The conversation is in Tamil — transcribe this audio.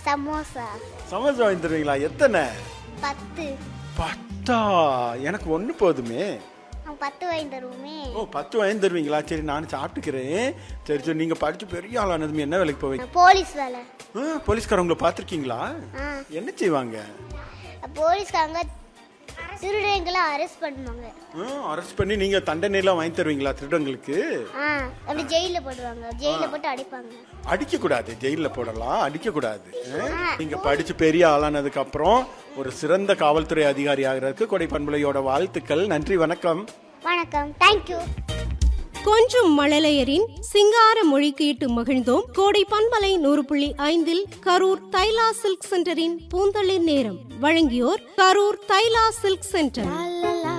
சமோசா சமோசா வாங்கி தருவீங்களா எத்தனை பத்து பத்தா எனக்கு ஒன்று போதுமே அவங்க பத்து வாங்கி தருவோமே ஓ பத்து வாங்கி தருவீங்களா சரி நான் சாப்பிட்டுக்கிறேன் சரி சரி நீங்கள் படித்து பெரிய ஆளானதுமே என்ன வேலைக்கு போவீங்க போலீஸ் வேலை ஆ, போலீஸ்காரவங்களை பார்த்துருக்கீங்களா ஆ என்ன செய்வாங்க போலீஸ்காரங்க திருடங்களை அரெஸ்ட் பண்ணுவாங்க அரெஸ்ட் பண்ணி நீங்கள் தண்டனைலாம் வாங்கி தருவீங்களா திருடங்களுக்கு ஆ அப்படி ஜெயிலில் போடுவாங்க ஜெயிலில் போட்டு அடிப்பாங்க அடிக்க கூடாது ஜெயிலில் போடலாம் அடிக்க கூடாது நீங்க படிச்சு பெரிய ஆளானதுக்கு அப்புறம் ஒரு சிறந்த காவல்துறை அதிகாரி ஆகிறதுக்கு கொடை பண்புலையோட வாழ்த்துக்கள் நன்றி வணக்கம் வணக்கம் தேங்க்யூ கொஞ்சம் மழலையரின் சிங்கார மொழி கேட்டு மகிழ்ந்தோம் கோடை பண்பலை நூறு புள்ளி ஐந்தில் கரூர் தைலா சில்க் சென்டரின் பூந்தளிர் நேரம் வழங்கியோர் கரூர் தைலா சில்க் சென்டர்